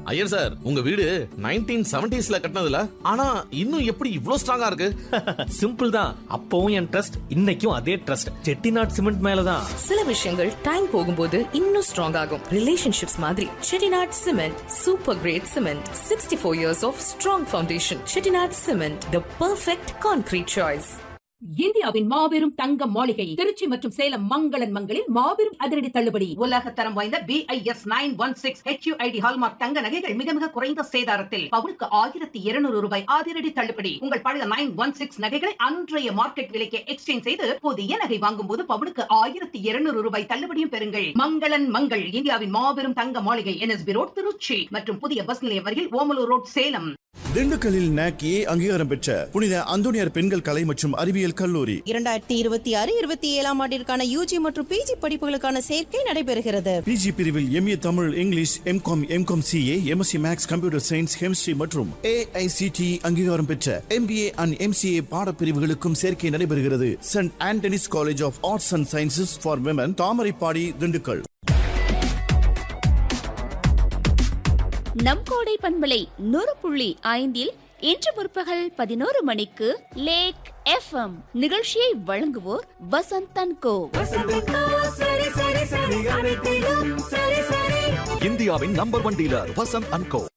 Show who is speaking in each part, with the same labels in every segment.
Speaker 1: Iyer sir உங்க வீடு nineteen செவன்டிஸ்ல கட்டினதுல ஆனா இன்னும் எப்படி இவ்ளோ ஸ்ட்ராங்கா இருக்கு
Speaker 2: சிம்பிள் தான் அப்பவும் என் ட்ரஸ்ட் இன்னைக்கும் அதே ட்ரஸ்ட் செட்டிநாட் சிமெண்ட் மேலதான்
Speaker 3: சில விஷயங்கள் டைம் போகும்போது இன்னும் ஸ்ட்ராங் ஆகும் ரிலேஷன்ஷிப்ஸ் மாதிரி Chettinad cement super grade cement sixty four years of strong foundation Chettinad cement the perfect concrete choice
Speaker 4: இந்தியாவின் மாபெரும் தங்க மாளிகை திருச்சி மற்றும் சேலம் மங்களன் மங்களில் மாபெரும் அதிரடி தள்ளுபடி
Speaker 5: உலக தரம் வாய்ந்த BIS nine one six HUID hallmark தங்க நகைகள் மிக மிக குறைந்த சேதாரத்தில் பவுனுக்கு ஆயிரத்தி இருநூறு ரூபாய் அதிரடி தள்ளுபடி உங்கள் பழைய நைன் ஒன் சிக்ஸ் நகைகளை அன்றைய மார்க்கெட் விலைக்கு எக்ஸ்சேஞ்ச் செய்து புதிய நகை வாங்கும் போது பவுனுக்கு ஆயிரத்தி இருநூறு ரூபாய் தள்ளுபடியும் பெறுங்கள் மங்களன் மங்கள் இந்தியாவின் மாபெரும் தங்க மாளிகை என்எஸ்பி ரோட் திருச்சி மற்றும் புதிய பஸ் நிலையம் அருகில் ஓமலூர் ரோட் சேலம்
Speaker 6: திண்டுக்கல்லில் நாக் ஏ அங்கீகாரம் பெற்ற புனித அந்தோனியார் பெண்கள் கலை மற்றும் அறிவியல் கல்லூரி
Speaker 7: இரண்டாயிரத்தி இருபத்தி ஆறு இருபத்தி ஏழாம் ஆண்டிற்கான யூஜி மற்றும் பிஜி படிப்புகளுக்கான சேர்க்கை நடைபெறுகிறது
Speaker 6: பிஜி பிரிவில் MA Tamil English MCom MCom CA MSc maths computer science chemistry மற்றும் ஏஐசிடி அங்கீகாரம் பெற்ற எம்பிஏ அண்ட் எம்சிஏ பாடப்பிரிவுகளுக்கும் சேர்க்கை நடைபெறுகிறது saint Antony's college of arts and sciences for women Thamaraipadi Dindigul
Speaker 8: நம் கோடை பண்பலை நூறு புள்ளி ஐந்தில் இன்று முற்பகல் பதினோரு மணிக்கு லேக் எஃப்எம் நிகழ்ச்சியை வழங்குவோர் வசந்த் தன்கோ
Speaker 9: இந்தியாவின் number one dealer Vasanth and co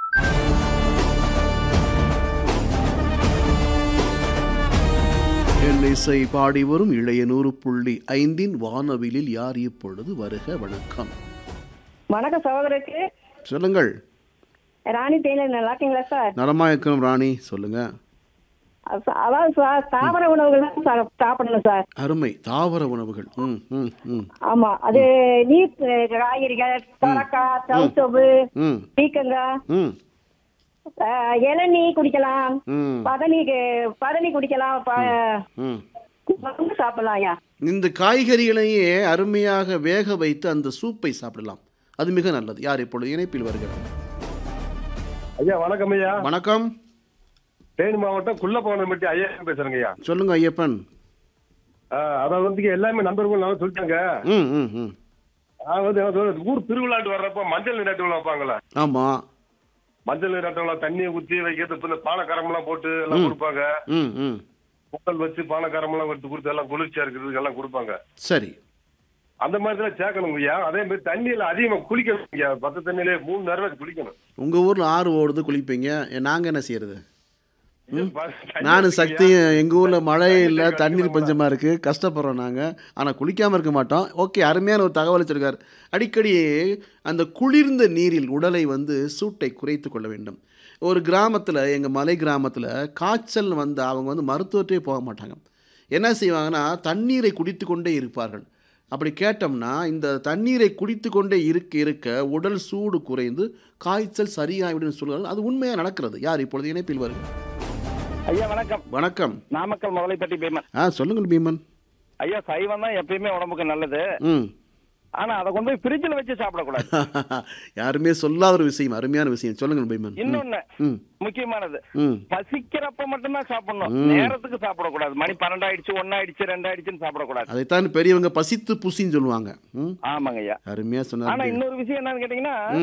Speaker 10: எல்லிசை பாடி வரும் இளைய நூறு புள்ளி ஐந்தின் வானவிலில் யார் இப்பொழுது வருக வணக்கம்
Speaker 11: வணக்கம் சகோதரருக்கு
Speaker 10: சொல்லுங்கள்
Speaker 11: ராணி டெய்லர் நல்லா இருக்கீங்களா சார்
Speaker 10: நலமா இருக்கிறோம் ராணி சொல்லுங்க
Speaker 11: அ- அதாவது சார் தாவர உணவுகள் தான் சார் சாப்பிடணும் சார்
Speaker 10: அருமை தாவர உணவுகள் ம் ம் ம்
Speaker 11: ஆமா அது நீர் அஹ், காய்கறிகள் சொரக்காய் சவுசவு
Speaker 10: ம்
Speaker 11: பீக்கங்காய்
Speaker 10: ம்
Speaker 11: அஹ், இளநீ குடிக்கலாம்
Speaker 10: ம்
Speaker 11: பதனி பதனி குடிக்கலாம் ப-
Speaker 10: ம்
Speaker 11: வந்து சாப்பிடலாம் ஐயா
Speaker 10: இந்த காய்கறிகளையே அருமையாக வேக வைத்து அந்த சூப்பை சாப்பிடலாம் அது மிக நல்லது யார் இப்பொழுது இணைப்பில் வருகிறார்
Speaker 12: ஐயா வணக்கம் ஐயா
Speaker 10: வணக்கம்
Speaker 12: தேனி மாவட்டம் குள்ளப்பவனம்பட்டி ஐயா பேசுறேங்க ஐயா
Speaker 10: சொல்லுங்க ஐயப்பன்
Speaker 12: ஆஹ் அதாவது வந்து எல்லாமே நண்பர்கள் நல்லா சொல்லிட்டாங்க
Speaker 10: ம் ம் ம்
Speaker 12: நான் வந்து என்ன சொல்றது, ஊர் திருவிழாட்டு வர்றப்ப மஞ்சள் நீராட்டு விழா வைப்பாங்கல்ல
Speaker 10: ஆமாம்
Speaker 12: மஞ்சள் நீராட்டு விழா தண்ணியை ஊத்தி வைக்கிறது இப்ப இந்த பானக்காரம் எல்லாம் போட்டு எல்லாம்
Speaker 10: ம்.
Speaker 12: கொடுப்பாங்க
Speaker 10: ம் ம்
Speaker 12: பொங்கல் வச்சு பானக்காரம் எல்லாம் எடுத்து கொடுத்து எல்லாம் குளிர்ச்சியா இருக்கிறதுக்கு எல்லாம் கொடுப்பாங்க
Speaker 10: சரி
Speaker 12: அந்த மாதிரி தான் சேர்க்கணும் ஐயா அதே மாதிரி தண்ணியில அதிகமா குளிக்கணும் ஐயா பத்து தண்ணியிலே மூணு நேரம் குளிக்கணும்
Speaker 10: உங்கள் ஊரில் ஆறு ஓடுது குளிப்பீங்க நாங்கள் என்ன செய்யறது ம்
Speaker 12: தண்ணி
Speaker 10: நானும்
Speaker 12: இருக்குய்யா.
Speaker 10: சக்தியும் எங்கள் ஊரில் மழை இல்லை
Speaker 12: தண்ணி
Speaker 10: தண்ணீர்
Speaker 12: கஷ்டமா
Speaker 10: பஞ்சமாக இருக்குது கஷ்டப்படுறோம் நாங்கள் ஆனால் குளிக்காமல் இருக்க மாட்டோம் ஓகே அருமையான ஒரு தகவல் வச்சிருக்கார் அடிக்கடி அந்த குளிர்ந்த நீரில் உடலை வந்து சூட்டை குறைத்து கொள்ள வேண்டும் ஒரு கிராமத்தில் எங்கள் மலை கிராமத்தில் காய்ச்சல் வந்து அவங்க வந்து மருத்துவத்தையே போக மாட்டாங்க என்ன செய்வாங்கன்னா தண்ணீரை குடித்து கொண்டே இருப்பார்கள் அப்படி கேட்டோம்னா இந்த தண்ணீரை குடித்து கொண்டே இருக்க இருக்க உடல் சூடு குறைந்து காய்ச்சல் சரியாகிவிடும் சொல்கிறார்கள் அது உண்மையாக நடக்கிறது யார் இப்பொழுது இணைப்பில் வருங்க
Speaker 13: ஐயா வணக்கம்
Speaker 10: வணக்கம்
Speaker 13: நாமக்கல் முதலைப்பட்டி பீமன்
Speaker 10: ஆ சொல்லுங்கள் பீமன்
Speaker 13: ஐயா சைவம் தான் எப்பயுமே உடம்புக்கு நல்லது
Speaker 10: ம்
Speaker 13: ஆனா அதை கொண்டு போய் ஃப்ரிட்ஜில் வச்சு சாப்பிடக்கூடாது
Speaker 10: யாருமே சொல்லாத ஒரு விஷயம் அருமையான விஷயம் சொல்லுங்கள் பீமன் ம்.
Speaker 13: இன்னொன்னு
Speaker 10: ம்
Speaker 13: முக்கியமானது
Speaker 10: ம்
Speaker 13: பசிக்கிறப்ப மட்டும்தான் சாப்பிடணும்
Speaker 10: ம்.
Speaker 13: நேரத்துக்கு சாப்பிடக்கூடாது மணி பன்னெண்டாயிடுச்சு ஒன்னாயிடுச்சு ரெண்டாயிடுச்சுன்னு சாப்பிடக்கூடாது
Speaker 10: அதைத்தான் பெரியவங்க பசித்து புசின்னு சொல்லுவாங்க ம்
Speaker 13: ஆமாங்க ஐயா
Speaker 10: அருமையாக
Speaker 13: ஆனா
Speaker 10: சொன்னார்
Speaker 13: இன்னொரு விஷயம் என்னன்னு கேட்டீங்கன்னா